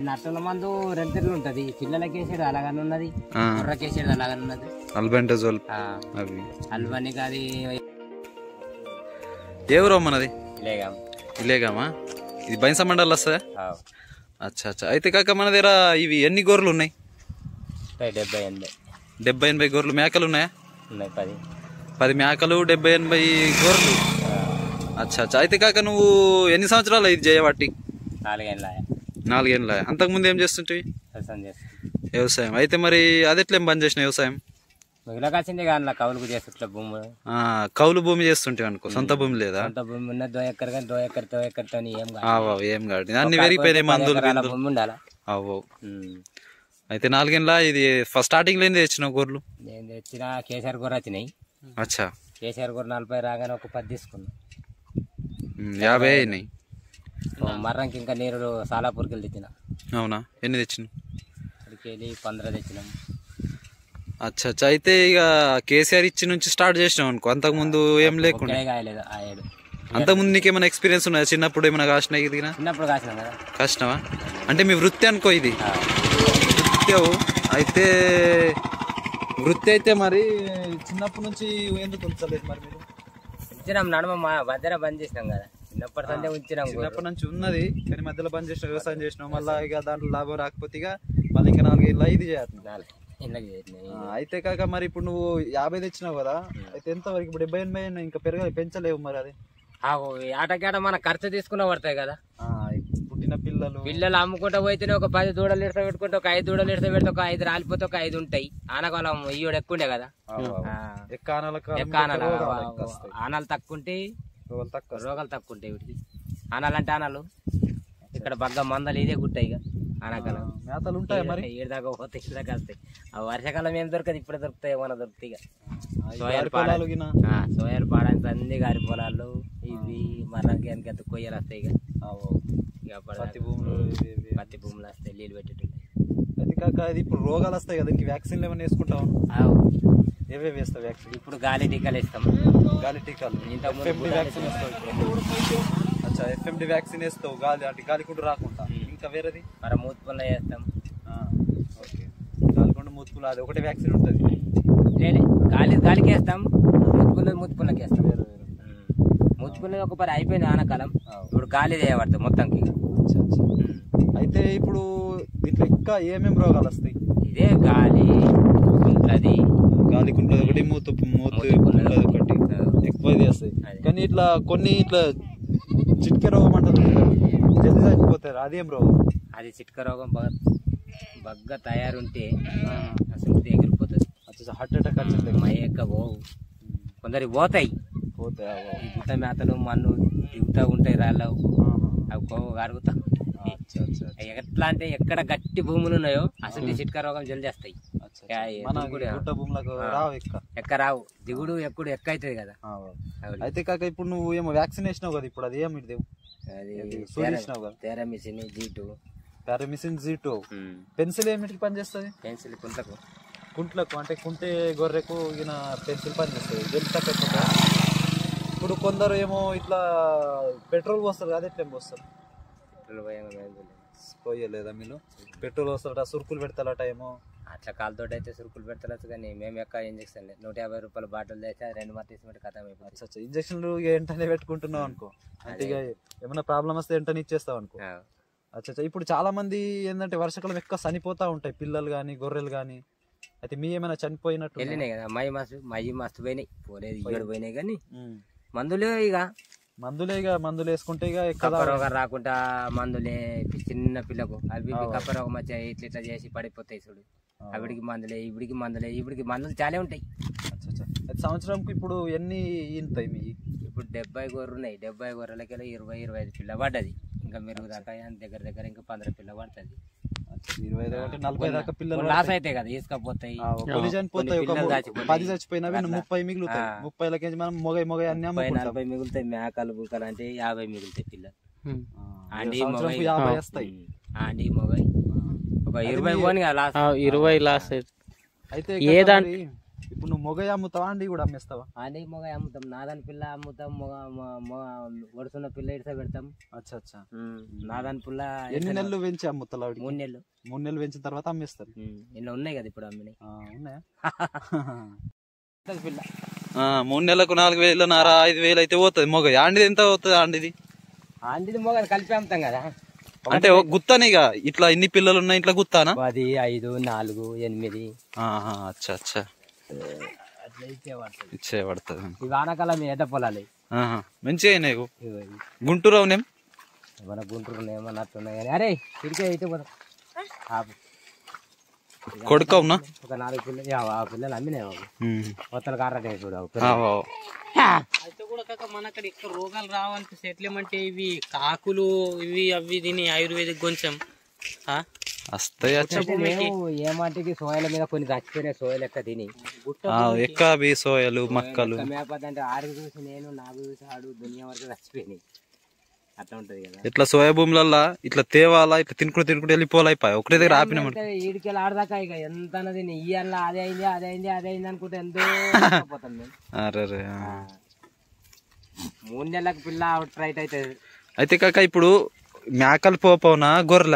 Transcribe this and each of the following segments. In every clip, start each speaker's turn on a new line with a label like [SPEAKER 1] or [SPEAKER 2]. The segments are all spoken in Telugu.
[SPEAKER 1] నట్టల మందు రెండు తిరుగులు ఉంటది పిల్లలకి వేసేది అలాగనే ఉన్నది
[SPEAKER 2] ఆ,
[SPEAKER 1] కుర్రకి వేసేది అలాగనే ఉన్నది
[SPEAKER 2] అల్బెండజోల్
[SPEAKER 1] ఆ,
[SPEAKER 2] అవి
[SPEAKER 1] అల్వానికి అది
[SPEAKER 2] ఏ ఊరు మనది
[SPEAKER 1] లేగా
[SPEAKER 2] ఇలేగామా ఇది బైన్స మండల్ వస్తుందా అచ్చా అచ్చా అయితే కాక మన దగ్గర ఇవి ఎన్ని గొర్రెలు ఉన్నాయి
[SPEAKER 1] డెబ్బై ఎనభై
[SPEAKER 2] డెబ్బై ఎనభై గొర్రెలు మేకలు ఉన్నాయా
[SPEAKER 1] ఉన్నాయి పది
[SPEAKER 2] పది మేకలు డెబ్బై ఎనభై గొర్రెలు అచ్చా అచ్చా అయితే కాక నువ్వు ఎన్ని సంవత్సరాలు ఇది చేయబట్టి
[SPEAKER 1] నాలుగేళ్ళ
[SPEAKER 2] నాలుగేళ్ళ అంతకుముందు ఏం చేస్తుంటివి
[SPEAKER 1] వ్యవసాయం చేస్తాం
[SPEAKER 2] వ్యవసాయం అయితే మరి అదెట్లేం బంద్ చేసిన వ్యవసాయం
[SPEAKER 1] మిగిలిన కాసింది కానీ కవులకు చేస్తుట్ల భూమి
[SPEAKER 2] ఆ, కౌలు భూమి చేస్తుంటే అనుకో సొంత భూమి లేదా
[SPEAKER 1] అంత భూమి ఉన్న దో ఎక్కర్ కానీ దో ఎక్కర్ దో ఎక్కర్తో ఏం కాదు
[SPEAKER 2] ఆవో ఏం కాదు అన్ని పెరిగిపోయినాయి మందులు
[SPEAKER 1] ఎకరాల
[SPEAKER 2] గిందులు.
[SPEAKER 1] భూమి ఉండాలా
[SPEAKER 2] ఆవో అయితే నాలుగేళ్ళ ఇది ఫస్ట్ స్టార్టింగ్ లేని తెచ్చినావు గొర్రెలు
[SPEAKER 1] నేను తెచ్చిన కేసీఆర్ కూర వచ్చినాయి
[SPEAKER 2] అచ్చా
[SPEAKER 1] కేసీఆర్ కూర నలభై రాగానే ఒక పది తీసుకున్నాం
[SPEAKER 2] ఉమ్, యాభై అయినాయి
[SPEAKER 1] మర్రంకి ఇంకా నీరు సాలాపూర్కి వెళ్ళి తెచ్చిన
[SPEAKER 2] అవునా ఎన్ని తెచ్చినావు
[SPEAKER 1] అక్కడికి వెళ్ళి పంద్ర తెచ్చినాం
[SPEAKER 2] అచ్చా అచ్చా అయితే ఇక కేసీఆర్ ఇచ్చి నుంచి స్టార్ట్ చేసినావు అనుకో అంతకుముందు ఏం లేకుండా
[SPEAKER 1] ఒక్కడే కాయలేదు ఆ ఏడు
[SPEAKER 2] అంతకుముందు నీకు ఏమైనా ఎక్స్పీరియన్స్ ఉన్నదా చిన్నప్పుడు ఏమైనా కాసినా ఇది
[SPEAKER 1] చిన్నప్పుడు కాసినాం కదా
[SPEAKER 2] కష్టమా అంటే మీ వృత్తి అనుకో ఇది
[SPEAKER 1] ఆ,
[SPEAKER 2] వృత్తి అవు. అయితే వృత్తి అయితే మరి చిన్నప్పటి నుంచి ఎందుకు ఉంచలేదు మరి మీరు
[SPEAKER 1] ఉంచినాం నడమ మా మధ్యన బంద్ చేసినాం కదా చిన్నప్పటి నుండే ఉంచినాం గొర్రెలు.
[SPEAKER 2] చిన్నప్పటి నుంచి ఉన్నది కానీ మధ్యలో బంద్ చేసిన వ్యవసాయం చేసినాం మళ్ళీ ఇక దాంట్లో లాభం రాకపోతే ఇక మళ్ళీ ఇంకా నాలుగేళ్ళ ఇది చేస్తున్నాం
[SPEAKER 1] నాలుగు ఇళ్ళకి చేసినాయి.
[SPEAKER 2] ఆ, అయితే కాక మరి ఇప్పుడు నువ్వు యాభై తెచ్చినావు కదా అయితే ఎంత వరకు ఇప్పుడు డెబ్బై ఎనభై అయినా ఇంకా పెరగాలి పెంచలేవు మరి అది
[SPEAKER 1] ఆ, ఓ ఆటకేట మన ఖర్చు తీసుకున్న పడతాయి కదా
[SPEAKER 2] ఆ, పుట్టిన పిల్లలు
[SPEAKER 1] పిల్లలు అమ్ముకుంటా పోతేనే ఒక పది దూడలు ఇడత పెట్టుకుంటే ఒక ఐదు దూడలు ఇడత పెడితే ఒక ఐదు రాలిపోతే ఒక ఐదు ఉంటాయి ఆనకాలం ఇయ్యోడు ఎక్కువ ఉండే కదా ఆ,
[SPEAKER 2] ఎక్కానాల కాలం
[SPEAKER 1] ఎక్కువ ఆనాలు
[SPEAKER 2] రోగాలు ఎక్కువ వస్తాయి.
[SPEAKER 1] ఆనాలు తక్కువ ఉంటాయి
[SPEAKER 2] రోగాలు తక్కువ
[SPEAKER 1] రోగాలు తక్కువ ఉంటాయి వీటికి ఆనాలు అంటే ఆనాలు ఇక్కడ బగ్గ మందలు ఇదే గుట్టాయి ఇక ఆనాకాలం
[SPEAKER 2] మేతలు ఉంటాయి మరి
[SPEAKER 1] ఏడు దాకా పోతాయి ఏడు దాకా వస్తాయి ఆ వర్షాకాలం ఏం దొరకదు ఇప్పుడే దొరుకుతాయి ఏమైనా దొరుకుతాయి ఇక
[SPEAKER 2] ఆ, ఈ
[SPEAKER 1] సోయాలు
[SPEAKER 2] వరి పొలాలు గిన
[SPEAKER 1] ఆ, సోయాలు పాడానికి అన్ని గారి పొలాలు ఇవి మర్రంకి ఎంత కొయ్యలు వస్తాయి ఇక
[SPEAKER 2] ఆ, ఓ.
[SPEAKER 1] ఇక అప్పటిదాకా
[SPEAKER 2] పత్తి భూములు ఇవి- ఇవి.
[SPEAKER 1] పత్తి భూములు వస్తాయి నీళ్ళు పెట్టేటివి
[SPEAKER 2] అది కాక అది ఇప్పుడు రోగాలు వస్తాయి కదా దీనికి వ్యాక్సిన్లు ఏమైనా వేసుకుంటావు
[SPEAKER 1] ఆవు.
[SPEAKER 2] ఏవే వేస్తావు వ్యాక్సిన్
[SPEAKER 1] ఇప్పుడు గాలి టీకాలు ఇస్తాం
[SPEAKER 2] గాలి టీకాలు
[SPEAKER 1] ఇంతకుముందు
[SPEAKER 2] ఎఫ్ఎండి వ్యాక్సిన్ వేస్తావు ఇప్పుడు అచ్చా ఎఫ్ఎండి వ్యాక్సిన్ వేస్తావు గాలి అంటే గాలి కూడా రాకుండా ఇంకా వేరేది
[SPEAKER 1] మరి మూతి పనులు చేస్తాం
[SPEAKER 2] ఆ, ఓకే గాలికొండ మూతుకులు అది ఒకటే వ్యాక్సిన్ ఉంటుంది
[SPEAKER 1] లేదు గాలి గాలికి వేస్తాం మూతి పుల్లలు మూతి పుల్లకి వేస్తాం
[SPEAKER 2] వేరే వేరే
[SPEAKER 1] మూతి పుల్లలు ఒక పరి అయిపోయింది ఆనకాలం
[SPEAKER 2] ఆవు.
[SPEAKER 1] ఇప్పుడు గాలి చేయబడుతుంది మొత్తంకి ఇక.
[SPEAKER 2] అచ్చా, అచ్చా. అయితే ఇప్పుడు దీంట్లో ఇంకా ఏమేమి రోగాలు వస్తాయి
[SPEAKER 1] ఇదే గాలి ఉంటది
[SPEAKER 2] గాలి కుంటది ఒకటి మూత మూత
[SPEAKER 1] మూత పుల్లలు.
[SPEAKER 2] కుంటది ఒకటి ఎక్కువ ఇది వస్తాయి
[SPEAKER 1] అదే.
[SPEAKER 2] కానీ ఇట్లా కొన్ని ఇట్లా చిట్కే రోగం అంటారు జల్దీ చచ్చిపోతారు అదేం రోగం
[SPEAKER 1] అది చిట్క రోగం బాగా బగ్గ తయారుంటే అసలు ఎగిరిపోతుంది
[SPEAKER 2] అచ్చా హార్ట్ అటాక్ వచ్చింది
[SPEAKER 1] మయ్యక్క పోవు కొందరి పోతాయి
[SPEAKER 2] పోతాయి ఆవో.
[SPEAKER 1] ఈ గుట్ట మేతలు మన్ను దిగుతూ ఉంటాయి రాళ్ళు
[SPEAKER 2] ఆహా.
[SPEAKER 1] అవి కోవ కరుగుతా
[SPEAKER 2] అచ్చా, అచ్చా, అచ్చా.
[SPEAKER 1] ఎట్లా అంటే ఎక్కడ గట్టి భూములు ఉన్నాయో అసలు ఈ చిట్క రోగం జల్ది వస్తాయి
[SPEAKER 2] అచ్చా,
[SPEAKER 1] యా,
[SPEAKER 2] అచ్చా.
[SPEAKER 1] ఏ
[SPEAKER 2] మన
[SPEAKER 1] దిగుడు,
[SPEAKER 2] గుట్ట భూములకు
[SPEAKER 1] ఆ.
[SPEAKER 2] రావు ఎక్క
[SPEAKER 1] ఎక్క రావు దిగుడు ఎక్కుడు ఎక్క అవుతుంది కదా
[SPEAKER 2] ఆవో.
[SPEAKER 1] అవును.
[SPEAKER 2] అయితే కాక ఇప్పుడు నువ్వు ఏమో వ్యాక్సిన్ వేసినావు కదా ఇప్పుడు అది ఏమి ఇదేవు
[SPEAKER 1] అది
[SPEAKER 2] ఇది సూది వేసినావు కదా
[SPEAKER 1] తేరమిసిని జీటు
[SPEAKER 2] పారామిసిన్ జీ టూ పెన్సిల్ ఏమిటికి పనిచేస్తుంది
[SPEAKER 1] పెన్సిల్ కుంటకు
[SPEAKER 2] కుంట్లకు అంటే కుంటే గొర్రెకు ఈయన పెన్సిల్ పని చేస్తుంది జల్ది తగ్గకుండా ఇప్పుడు కొందరు ఏమో ఇట్లా పెట్రోల్ పోస్తారు కదా ఎట్లా ఏం పోస్తారు
[SPEAKER 1] పెట్రోల్ పోయంగా మేము చూడలేదు.
[SPEAKER 2] పోయలేదా మీరు పెట్రోల్ వస్తారట సురుకులు పెడతారట ఏమో
[SPEAKER 1] అట్లా కాలుతో అయితే సురుకులు పెడతలేదు కానీ మేము ఎక్క ఇంజక్షన్ లేదు నూట యాభై రూపాయల బాటిల్ తెస్తే రెండు మట్టి తీసుకుంటే కథ అయిపోతుంది
[SPEAKER 2] అచ్చా అచ్చా ఇంజక్షన్లు ఇక వెంటనే పెట్టుకుంటున్నావు అనుకో అంటే ఇక ఏమైనా ప్రాబ్లం వస్తే వెంటనే ఇచ్చేస్తావు అనుకో
[SPEAKER 1] ఆ.
[SPEAKER 2] అచ్చా అచ్చా ఇప్పుడు చాలా మంది ఏంటంటే వర్షాకాలం ఎక్కువ చనిపోతా ఉంటాయి పిల్లలు కానీ గొర్రెలు కానీ అయితే మీ ఏమైనా చనిపోయినట్టు
[SPEAKER 1] వెళ్ళినాయి కదా మై మస్తు మై మస్తు పోయినాయి పోలేదు ఇక్కడ పోయినాయి కానీ
[SPEAKER 2] ఉమ్.
[SPEAKER 1] మందులే ఇక
[SPEAKER 2] మందులే ఇక మందులు వేసుకుంటే ఇక ఎక్కడ
[SPEAKER 1] కప్ప రోగం రాకుండా మందులే చిన్న పిల్లకు అవి ఇవి కప్ప రోగం వచ్చి ఇట్లా ఇట్లా చేసి పడిపోతాయి చూడు అవిడికి మందులే ఇవిడికి మందులే ఇవిడికి మందులు చాలా ఉంటాయి
[SPEAKER 2] అచ్చా అచ్చా అయితే సంవత్సరంకి ఇప్పుడు ఎన్ని ఈనుతాయి మీ
[SPEAKER 1] ఇప్పుడు డెబ్బై గొర్రెలు ఉన్నాయి డెబ్బై గొర్రెలకి ఇరవై ఇరవై ఐదు పిల్ల పడ్డది ఇంకా మెరుగు దాకా దగ్గర దగ్గర ఇంకా పంద్ర పిల్ల పడుతుంది
[SPEAKER 2] అచ్చా, ఇరవై ఐదు ఒకటి నలభై దాకా పిల్లలు
[SPEAKER 1] లాస్ అవుతాయి కదా తీసుకపోతాయి
[SPEAKER 2] ఆ, కొన్ని చనిపోతాయి ఒక
[SPEAKER 1] పిల్లలు
[SPEAKER 2] ము-
[SPEAKER 1] చచ్చిపోతాయి.
[SPEAKER 2] పది చచ్చిపోయినవి
[SPEAKER 1] అట్లా.
[SPEAKER 2] ముప్పై మిగులుతాయి
[SPEAKER 1] ఆ.
[SPEAKER 2] ముప్పై లకేజ్ మనం మొగై మొగై అన్ని
[SPEAKER 1] ముప్పై
[SPEAKER 2] అమ్ముకుంటాం
[SPEAKER 1] నలభై మిగులుతాయి మేకలు బుక్కలు అంటే యాభై మిగులుతాయి పిల్లలు
[SPEAKER 2] ఆ,
[SPEAKER 1] అండి
[SPEAKER 2] సంవత్సరంకు
[SPEAKER 1] మొగై
[SPEAKER 2] యాభై వస్తాయి
[SPEAKER 1] అండి మొగై ఒక ఇరవై పోని కదా లాస్ట్
[SPEAKER 3] ఇరవై లాస్ అయితే
[SPEAKER 2] అయితే
[SPEAKER 3] ఏ
[SPEAKER 2] కాక
[SPEAKER 3] దాం-
[SPEAKER 2] మరి ఇప్పుడు నువ్వు మొగ అమ్ముతావా అండి కూడా అమ్మేస్తావా
[SPEAKER 1] అని మొగ అమ్ముతాం నాదాని పిల్ల అమ్ముతాం మొగ మొ- మొగ ఒడుసున్న పిల్ల ఇడిస పెడతాం
[SPEAKER 2] అచ్చా అచ్చా
[SPEAKER 1] నాదాని పిల్ల
[SPEAKER 2] ఎన్ని నెలలు పెంచి అమ్ముతావు ఆవిడకి
[SPEAKER 1] మూడు నెలలు
[SPEAKER 2] మూడు నెలలు పెంచిన తర్వాత అమ్మేస్తారు
[SPEAKER 1] ఇలా ఉన్నాయి కదా ఇప్పుడు అమ్మినాయి
[SPEAKER 2] ఆ, ఉన్నాయా
[SPEAKER 1] పిల్ల
[SPEAKER 2] ఆ, మూడు నెలలకు నాలుగు వేలు నారా ఐదు వేలు అయితే పోతుంది మొగ ఆండిది ఎంత పోతుంది ఆండిది
[SPEAKER 1] అంటిది మొగ కలిపి అమ్ముతాం కదా
[SPEAKER 2] అంటే ఒక గుత్తానిగా ఇట్లా ఇన్ని పిల్లలు ఉన్నాయి ఇట్లా గుత్తానా
[SPEAKER 1] పది ఐదు నాలుగు ఎనిమిది
[SPEAKER 2] ఆహా, అచ్చా అచ్చా
[SPEAKER 1] అట్లా ఇచ్చే పడుతుంది
[SPEAKER 2] ఇచ్చే పడుతుంది
[SPEAKER 1] ఈ వానాకాలం ఎడ్డ పొలాలు
[SPEAKER 2] ఆహా, మంచిగా అయినాయి ఇగో.
[SPEAKER 1] ఇగో ఇవి.
[SPEAKER 2] గుంటూరు అవునేం
[SPEAKER 1] మన గుంటూరు ఏమన్నా అట్లున్నాయి కానీ అరే తిరిగే అయితే పోదాం ఆపు.
[SPEAKER 2] కొడుకవునా
[SPEAKER 1] ఒక నాలుగు పిల్లలు యా, ఆ పిల్లలు అమ్మినాయి బాబు కొత్తలు కారటే చూడు ఆ పిల్లలు.
[SPEAKER 3] అయితే కూడా కాక మన అక్కడ ఇక్కడ రోగాలు రావనిపిస్తే ఎట్లేమంటే ఇవి కాకులు ఇవి అవి తిని ఆయుర్వేదిక్ కొంచెం ఆ?
[SPEAKER 2] వస్తాయి అచ్చా
[SPEAKER 1] అయితే మేము ఏ మాటికి సోయల మీద కొన్ని చచ్చిపోయినాయి సోయలు ఎక్క తిని
[SPEAKER 2] ఆ, ఎక్క అవి సోయలు మక్కలు
[SPEAKER 1] మేకపోతే అంటే ఆడికి చూసి నేను నాకు చూసి ఆడు దునియా వరకు చచ్చిపోయినాయి అట్లా ఉంటది కదా
[SPEAKER 2] ఇట్లా సోయా భూములల్లా ఇట్లా తేవాలా ఇట్లా తినుకుంటూ తినుకుంటూ వెళ్ళిపోవాలి అయిపోయి ఒకటే దగ్గర ఆపినాం
[SPEAKER 1] అంటే ఈడికెళ్ళి ఆడదాకా ఇక ఎంత అన్నది ఇయ్యాల అదే అయింది అదే అయింది అదే అయింది అనుకుంటే ఎంతో పోతాం మేము
[SPEAKER 2] అరే రే, ఆ.
[SPEAKER 1] మూడు నెలలకు పిల్ల అవుట్ రైట్ అవుతుంది
[SPEAKER 2] అయితే కాక ఇప్పుడు మేకలు పోపవునా గొర్రెల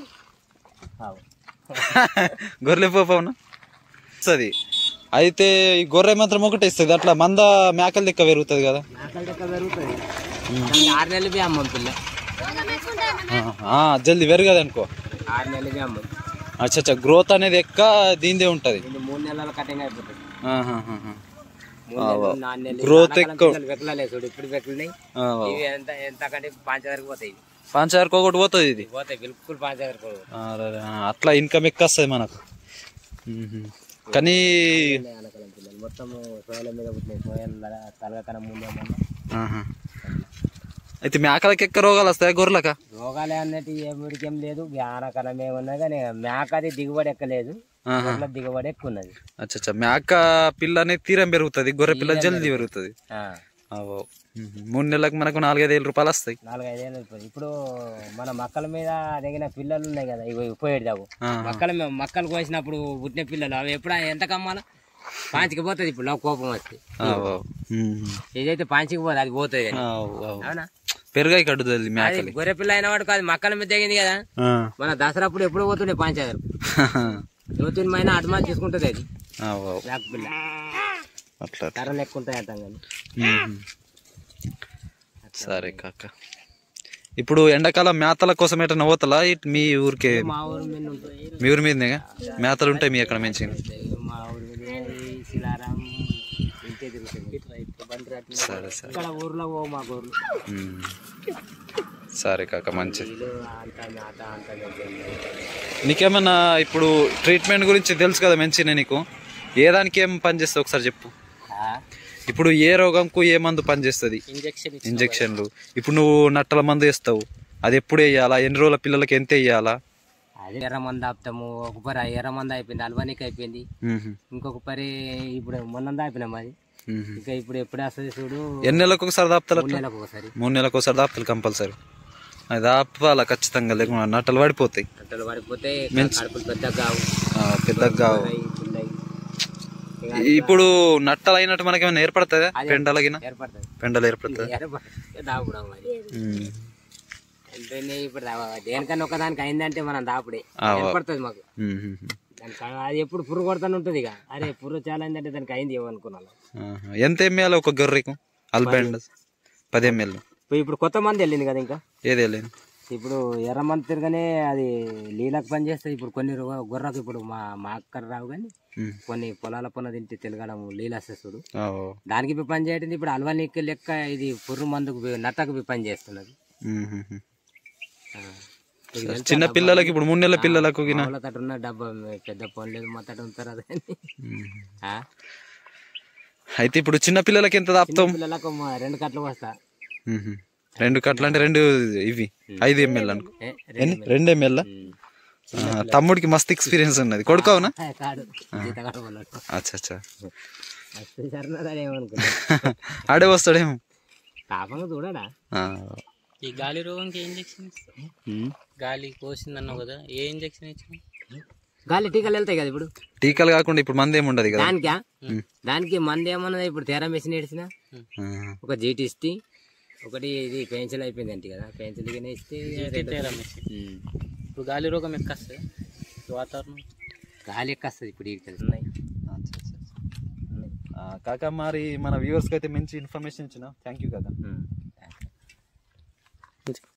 [SPEAKER 2] గొర్రెలే పోపవునా వస్తుంది అయితే ఈ గొర్రె మాత్రం ఒకటే ఇస్తుంది అట్లా మంద మేకల లెక్క పెరుగుతుంది కదా
[SPEAKER 1] మేకల లెక్క పెరుగుతుంది దానికి ఆరు నెలలు బి అమ్మం పిల్ల
[SPEAKER 2] ఆ, ఆ, జల్ది పెరగదు అనుకో
[SPEAKER 1] ఆరు నెలలు బి అమ్మం
[SPEAKER 2] అచ్చా అచ్చా గ్రోత్ అనేది ఎక్క దీనిదే ఉంటది
[SPEAKER 1] ఇది మూడు నెలల కటింగ్ అయిపోతుంది
[SPEAKER 2] ఆహాహాహా.
[SPEAKER 1] మూడు నెలలు నాలుగు నెలలు
[SPEAKER 2] Growth
[SPEAKER 1] వానాకాలం
[SPEAKER 2] ఎక్కువ.
[SPEAKER 1] పిల్లలు వెక్కలలే చూడు ఇప్పుడు వెక్కలినాయి
[SPEAKER 2] ఆ, వా.
[SPEAKER 1] ఇవి ఎంత ఎంత కంటే పాంచ వరకు పోతాయి ఇవి.
[SPEAKER 2] పంచదారకు ఒకటి పోతుంది ఇది
[SPEAKER 1] పోతాయి బిల్కుల్ పాంచ వరకు పోతాయి.
[SPEAKER 2] ఆ, రే, రే, ఆ, అట్లా ఇన్కమ్ ఎక్కువ వస్తుంది మనకు మ్మ్. కానీ
[SPEAKER 1] ఉన్నాయి ఆనకాలం పిల్లలు మొత్తం సోయల మీద పుట్టినాయి సోయల తలగకన ముందే మొన్న
[SPEAKER 2] ఆహా. అయితే మేకలకి ఎక్క రోగాలు వస్తాయి గొర్రెలక
[SPEAKER 1] రోగాలే అన్నట్టు ఏమిడికేం లేదు ఆనకాలం ఏమన్నా కానీ మేకది దిగుబడి ఎక్కలేదు
[SPEAKER 2] ఆహా.
[SPEAKER 1] గొర్రెల దిగుబడి ఎక్కువ ఉన్నది
[SPEAKER 2] అచ్చా అచ్చా మేక పిల్ల అనేది తీరం పెరుగుతుంది గొర్రె పిల్ల జల్దీ పెరుగుతుంది
[SPEAKER 1] ఆ,
[SPEAKER 2] అవో. మ్మ్. మూడు నెలలకు మనకు నాలుగైదు వేల రూపాయలు వస్తాయి
[SPEAKER 1] నాలుగైదేళ్ళు అయిపోయింది ఇప్పుడు మన మక్కల మీద దిగిన పిల్లలు ఉన్నాయి కదా ఇవి పోయేది దాకు
[SPEAKER 2] ఆహా.
[SPEAKER 1] మక్కల మీద మక్కలు కోసినప్పుడు పుట్టిన పిల్లలు అవి ఎప్పుడు ఎంత కమ్మాలా పాంచికి పోతుంది ఇప్పుడు నాకు కోపం వస్తే
[SPEAKER 2] అవో. మ్మ్.
[SPEAKER 1] ఏదైతే పాంచికి పోతుంది అది పోతుంది కానీ
[SPEAKER 2] అవు, అవు.
[SPEAKER 1] అవునా
[SPEAKER 2] పెరుగాయి కడుతుంది
[SPEAKER 1] అది
[SPEAKER 2] మేకలి
[SPEAKER 1] గొర్రె పిల్ల అయిన వాడు కాదు మక్కల మీద దిగింది కదా
[SPEAKER 2] ఆ.
[SPEAKER 1] మన దసరా అప్పుడు ఎప్పుడు పోతుండే పాంచాదరు జ్యోతిర్మైన అడ్వాన్స్ తీసుకుంటుంది అది
[SPEAKER 2] అవు, అవు.
[SPEAKER 1] మేక పిల్ల
[SPEAKER 2] అట్లా
[SPEAKER 1] ధరలు ఎక్కువ ఉంటాయి అంటాం కానీ
[SPEAKER 2] మ్మ్. సరే కాక ఇప్పుడు ఎండాకాలం మేతల కోసం ఎటన్నా పోతలా ఇట్ మీ ఊరికే
[SPEAKER 1] మా ఊరు మీద ఉంటుంది
[SPEAKER 2] మీ ఊరి మీదనే మేతలు ఉంటాయి మీ అక్కడ మంచి
[SPEAKER 1] మా ఊరు మీద ఈ శిలారాం ఇంతే తిరుగుతుంది బండి రాట్నం.
[SPEAKER 2] సరే సరే
[SPEAKER 1] ఇక్కడ ఊర్లో ఓ మా ఊర్లో
[SPEAKER 2] మ్మ్. సరే కాక మంచిది
[SPEAKER 1] వీళ్ళు అంత మేత అంత గడ్డి.
[SPEAKER 2] నీకేమన్నా ఇప్పుడు ట్రీట్మెంట్ గురించి తెలుసు కదా మంచిగా నీకు ఏ దానికి ఏం పని చేస్తావు ఒకసారి చెప్పు
[SPEAKER 1] ఆ?
[SPEAKER 2] ఇప్పుడు ఏ రోగంకు ఏ మందు పని చేస్తుంది
[SPEAKER 3] ఇంజెక్షన్ ఇచ్చి
[SPEAKER 2] ఇంజెక్షన్లు ఇప్పుడు నువ్వు నట్టల మందు వేస్తావు అది ఎప్పుడు వేయాలా ఎన్ని రోజుల పిల్లలకి ఎంత వేయాలా
[SPEAKER 1] అదే ఎర్ర మంది ఆపుతాము ఒక పరి ఎర్ర మంది అయిపోయింది అల్వానికి అయిపోయింది
[SPEAKER 2] మ్మ్.
[SPEAKER 1] ఇంకొక పరి ఇప్పుడు మొన్నందా అయిపోయినాం అది
[SPEAKER 2] మ్మ్.
[SPEAKER 1] ఇంకా ఇప్పుడు ఎప్పుడు వస్తుంది చూడు
[SPEAKER 2] ఎన్ని నెలలకు ఒకసారి దాపుతారు
[SPEAKER 1] మూడు
[SPEAKER 2] అట్లా
[SPEAKER 1] నెలలకు ఒకసారి
[SPEAKER 2] మూడు నెలలకు ఒకసారి దాపుతారు కంపల్సరీ అది దాపాలా ఖచ్చితంగా లేకుండా నట్టలు పడిపోతాయి
[SPEAKER 1] అట్టలు పడిపోతే కడుపులు పెద్దగా కావు
[SPEAKER 2] ఆ, పెద్దగా కావు.
[SPEAKER 1] పిల్లయి, పిల్లయి. ఇక
[SPEAKER 2] ఇప్పుడు నట్టలు అయినట్టు మనకి ఏమైనా ఏర్పడుతుందా పెండలగిన
[SPEAKER 1] ఏర్పడుతుంది
[SPEAKER 2] పెండలు ఏర్పడుతుంది
[SPEAKER 1] ఏర్పడితే దాపుడం మరి అంటే ఇప్పుడు దా- దేనికన్నా ఒకదానికి అయిందంటే మనం దాపుడే ఏర్పడుతుంది మాకు దానికి అది ఎప్పుడు పురుగు కొడతానే ఉంటుంది ఇక అరే పురుగు చాలా అయిందంటే దానికి అయింది ఏమనుకున్నాను
[SPEAKER 2] ఎంత ఎంఎల్ ఒక గొర్రెకు అల్బెండ్ పది ఎంఎల్
[SPEAKER 1] ఇప్పుడు కొత్త మంది వెళ్ళింది కదా ఇంకా
[SPEAKER 2] ఏది వెళ్ళింది
[SPEAKER 1] ఇప్పుడు ఎర్రమంది తిరగనే అది నీళ్ళకి పని చేస్తుంది ఇప్పుడు కొన్ని రో- గొర్రెకు ఇప్పుడు మా మా అక్కడ రావు కానీ
[SPEAKER 2] మ్మ్.
[SPEAKER 1] కొన్ని పొలాల పన్న తింటే తిరగడం నీళ్ళు వస్తుంది చూడు
[SPEAKER 2] ఆ,
[SPEAKER 1] దానికి పోయి పని చేయడం ఇప్పుడు అల్వా నీకు లెక్క ఇది పుర్రు మందుకు పోయి- నట్టకు పోయి పని చేస్తున్నది
[SPEAKER 2] మ్మ్, మ్మ్, మ్మ్.
[SPEAKER 1] ఆ. మీకు తెలుసా
[SPEAKER 2] చిన్న
[SPEAKER 1] డబ్బా?
[SPEAKER 2] పిల్లలకి ఇప్పుడు మూడు నెలల పిల్లలకు గిన
[SPEAKER 1] మామూలు తట్టు ఉన్న డబ్బా పెద్ద ఫోన్ లేదు మా తట్టు ఉంటారు అది
[SPEAKER 2] మ్మ్.
[SPEAKER 1] ఆ?
[SPEAKER 2] అయితే ఇప్పుడు చిన్న పిల్లలకి ఎంత దాపుతాం
[SPEAKER 1] పిల్లలకు మా రెండు కట్టలు వస్తా
[SPEAKER 2] మ్మ్. రెండు కట్టలు అంటే రెండు ఇవి ఐదు ఎంఎల్ అనుకో
[SPEAKER 1] ఏ,
[SPEAKER 2] ఎన్ని రెండు ఎంఎల్
[SPEAKER 1] ఉమ్.
[SPEAKER 2] తమ్ముడికి మస్తు ఎక్స్పీరియన్స్ ఉన్నది కొడుకోవునా
[SPEAKER 1] ఏ, కాడు జీతగాడు వాళ్ళకు.
[SPEAKER 2] అచ్చా అచ్చా
[SPEAKER 1] వస్తే సరినదని ఏమనుకున్నా
[SPEAKER 2] ఆడే వస్తాడేమో
[SPEAKER 1] పాపంగా చూడడా
[SPEAKER 2] ఆ.
[SPEAKER 3] ఈ గాలి రోగంకి ఏ ఇంజెక్షన్ ఇస్తావు గాలి కోసిందన్నావు కదా ఏ ఇంజెక్షన్ ఇచ్చిన
[SPEAKER 1] గాలి టీకాలు వెళ్తాయి కదా ఇప్పుడు
[SPEAKER 2] టీకాలు కాకుండా ఇప్పుడు మంది ఏమి ఉండదు కదా
[SPEAKER 1] దానికా దానికి మంది ఏమన్నది ఇప్పుడు తెర మెషిన్ ఏడిసిన
[SPEAKER 2] ఆ,
[SPEAKER 1] ఒక జీటీస్టీ ఒకటి ఇది పెన్సిల్ అయిపోయింది అంటే కదా పెన్సిల్ ఇస్తే
[SPEAKER 3] తేరా మెషిన్.
[SPEAKER 1] ఉమ్.
[SPEAKER 3] ఇప్పుడు గాలి రోగం ఎక్కస్తుంది వాతావరణం
[SPEAKER 1] గాలి ఎక్కస్తుంది ఇప్పుడు ఇక్కడ ఉన్నాయి
[SPEAKER 2] అచ్చా, అచ్చా, అచ్చా. ఆ, కాకా మరి మన వ్యూవర్స్కి అయితే మంచి ఇన్ఫర్మేషన్ ఇచ్చిన థ్యాంక్ యూ కాకా
[SPEAKER 1] ఉమ్.